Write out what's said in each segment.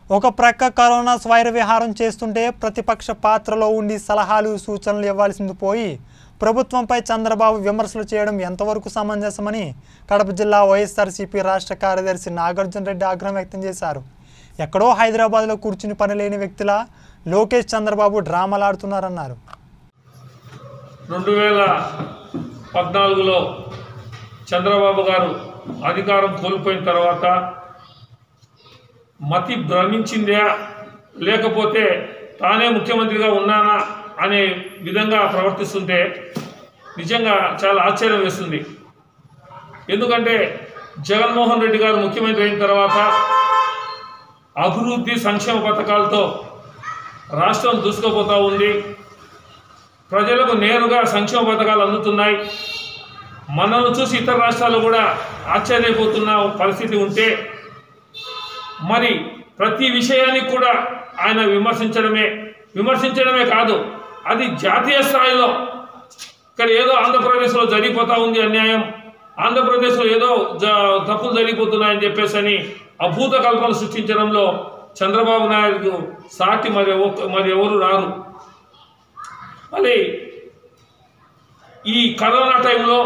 ఒక ప్రక్క కరోనా స్వైర విహారం చేస్తుంటే ప్రతిపక్ష పాత్రలో ఉండి సలహాలు సూచనలు ఇవ్వాల్సింది పోయి ప్రభుత్వంపై చంద్రబాబు విమర్శలు చేయడం ఎంతవరకు సమంజసమని కడప జిల్లా వైఎస్ఆర్సీపీ రాష్ట్ర కార్యదర్శి నాగార్జున రెడ్డి ఆగ్రహం వ్యక్తం చేశారు ఎక్కడో హైదరాబాద్లో కూర్చుని పనిలేని వ్యక్తిలా లోకేష్ చంద్రబాబు డ్రామాలాడుతున్నారన్నారు రెండు వేల పద్నాలుగులో చంద్రబాబు గారు అధికారం కోల్పోయిన తర్వాత మతి భ్రమించిందా లేకపోతే తానే ముఖ్యమంత్రిగా ఉన్నానా అనే విధంగా ప్రవర్తిస్తుంటే నిజంగా చాలా ఆశ్చర్యం వేస్తుంది ఎందుకంటే జగన్మోహన్ రెడ్డి గారు ముఖ్యమంత్రి అయిన తర్వాత అభివృద్ధి సంక్షేమ పథకాలతో రాష్ట్రం దూసుకుపోతూ ఉంది ప్రజలకు నేరుగా సంక్షేమ పథకాలు అందుతున్నాయి మనల్ని చూసి ఇతర రాష్ట్రాలు కూడా ఆశ్చర్యపోతున్న పరిస్థితి ఉంటే మరి ప్రతి విషయానికి కూడా ఆయన విమర్శించడమే విమర్శించడమే కాదు అది జాతీయ స్థాయిలో ఇక్కడ ఏదో ఆంధ్రప్రదేశ్లో జరిగిపోతా ఉంది అన్యాయం ఆంధ్రప్రదేశ్లో ఏదో జ తప్పులు జరిగిపోతున్నాయని చెప్పేసి అని అభూత కల్పనలు సృష్టించడంలో చంద్రబాబు నాయుడు సాటి మరి ఎవ- మరి ఎవరు రారు మళ్ళీ ఈ కరోనా టైంలో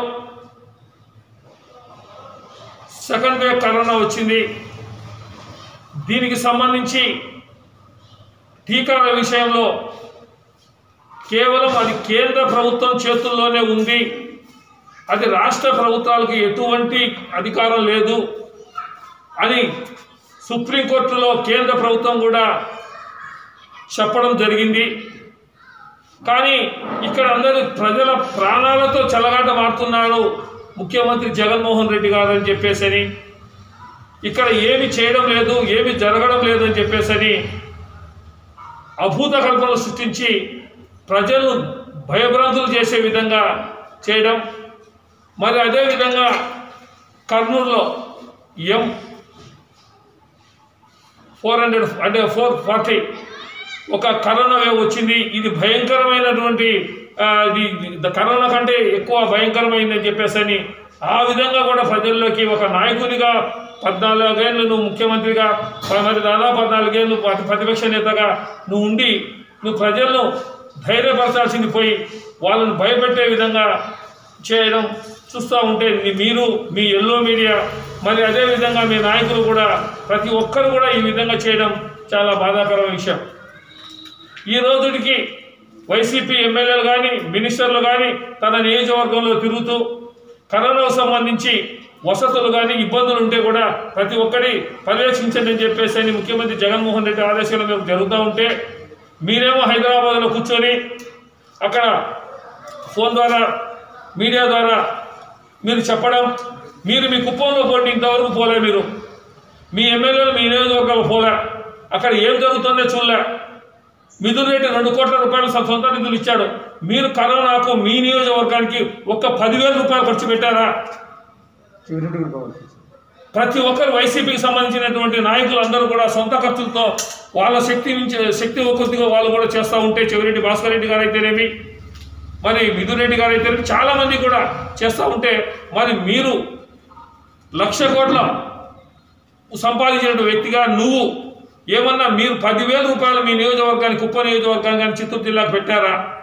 సెకండ్ వేవ్ కరోనా వచ్చింది దీనికి సంబంధించి టీకాల విషయంలో కేవలం అది కేంద్ర ప్రభుత్వం చేతుల్లోనే ఉంది అది రాష్ట్ర ప్రభుత్వాలకు ఎటువంటి అధికారం లేదు అని సుప్రీంకోర్టులో కేంద్ర ప్రభుత్వం కూడా చెప్పడం జరిగింది కానీ ఇక్కడ అందరూ ప్రజల ప్రాణాలతో చెలగాట మారుతున్నారు ముఖ్యమంత్రి జగన్మోహన్ రెడ్డి గారు అని చెప్పేసి అని ఇక్కడ ఏమి చేయడం లేదు ఏమి జరగడం లేదు అని చెప్పేసి అని అభూత కల్పనలు సృష్టించి ప్రజలను భయభ్రాంతులు చేసే విధంగా చేయడం మరి అదేవిధంగా కర్నూలులో ఎం ఫోర్ హండ్రెడ్ అంటే ఫోర్ ఫార్టీ ఒక కరోనా వేవ్ వచ్చింది ఇది భయంకరమైనటువంటి ఆ, ఇది ఇది కరోనా కంటే ఎక్కువ భయంకరమైందని చెప్పేసి అని ఆ విధంగా కూడా ప్రజల్లోకి ఒక నాయకునిగా పద్నాలుగేళ్ళు నువ్వు ముఖ్యమంత్రిగా మరి దాదాపు పద్నాలుగేళ్ళు ప్రతి- ప్రతిపక్ష నేతగా నువ్వు ఉండి నువ్వు ప్రజలను ధైర్యపరచాల్సింది పోయి వాళ్ళని భయపెట్టే విధంగా చేయడం చూస్తూ ఉంటే మీ- మీరు మీ ఎల్లో మీడియా మరి అదేవిధంగా మీ నాయకులు కూడా ప్రతి ఒక్కరు కూడా ఈ విధంగా చేయడం చాలా బాధాకరమైన విషయం ఈ రోజుకి వైసీపీ ఎమ్మెల్యేలు కానీ మినిస్టర్లు కానీ తన నియోజకవర్గంలో తిరుగుతూ కరోనాకు సంబంధించి వసతులు కానీ ఇబ్బందులు ఉంటే కూడా ప్రతి ఒక్కరి పర్యవేక్షించండి అని చెప్పేసి అని ముఖ్యమంత్రి జగన్మోహన్ రెడ్డి ఆదేశాల మేరకు జరుగుతూ ఉంటే మీరేమో హైదరాబాద్లో కూర్చొని అక్కడ ఫోన్ ద్వారా మీడియా ద్వారా మీరు చెప్పడం మీరు మీ కుప్పంలో పోటీ ఇంతవరకు పోలే మీరు మీ ఎమ్మెల్యేలు మీ నియోజకవర్గాలు పోలే అక్కడ ఏం జరుగుతుందో చూడలే మిథున్ రెడ్డి రెండు కోట్ల రూపాయలు సొ- సొంత నిధులు ఇచ్చాడు మీరు కరోనాకు మీ నియోజకవర్గానికి ఒక్క పదివేల రూపాయలు ఖర్చు పెట్టారా ప్రతి ఒక్కరు వైసీపీకి సంబంధించినటువంటి నాయకులు అందరూ కూడా సొంత ఖర్చులతో వాళ్ళ శక్తి నుంచి శక్తి కొద్దిగా వాళ్ళు కూడా చేస్తూ ఉంటే చెవిరెడ్డి భాస్కర్ రెడ్డి గారు అయితేనేమి మరి మిథున్ రెడ్డి గారు అయితేనేమి చాలా మంది కూడా చేస్తూ ఉంటే మరి మీరు లక్ష కోట్ల సంపాదించిన వ్యక్తిగా నువ్వు ఏమన్నా మీరు పదివేల రూపాయలు మీ నియోజకవర్గానికి కుప్ప నియోజకవర్గానికి కానీ చిత్తూరు జిల్లాకు పెట్టారా